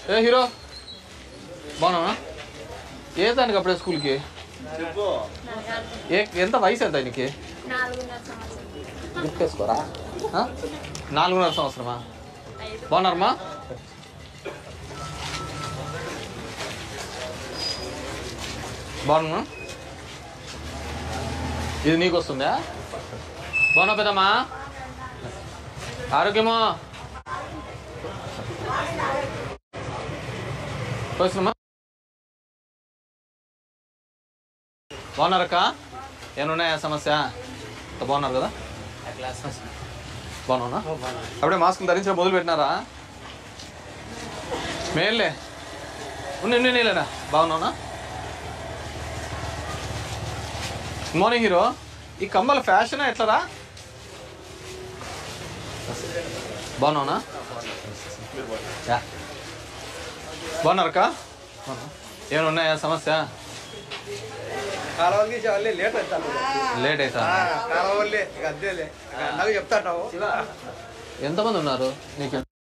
ఏ hero బాగున్నా ఏ దానికి అప్పుడే స్కూల్కి ఏ ఎంత వయసు ఎంత ఆయనకి నాలుగున్నర సంవత్సరం గుర్తేసుకోరా ఆ? నాలుగున్నర సంవత్సరమా బాగున్నారమ్మా బాగున్నా ఇది నీకు వస్తుందా బాగున్నా పెద్దమ్మా ఆరోగ్యమా వచ్చినమ్మా బాగున్నారక్క ఏమన్నాయా సమస్య అంత బాగున్నారు కదా బాగున్నా అప్పుడే మాస్క్ ధరించడం మొదలు పెట్టినారా మేల్లే ఉండి ఉండి నీళ్ళనా బాగున్నావునా గుడ్ మార్నింగ్ హీరో ఈ కమ్మల ఫ్యాషన్ ఎట్లరా బాగున్నావునా యా బాగున్నారక్క ఏమైనా ఉన్నాయా సమస్య కాలువలు తీసే వాళ్ళే లేట్ అవుతాను లేట్ అవుతా కాలువలే ఇక అదేలే ఇక నాకు చెప్తాంటావు ఎంతమంది ఉన్నారు నీకు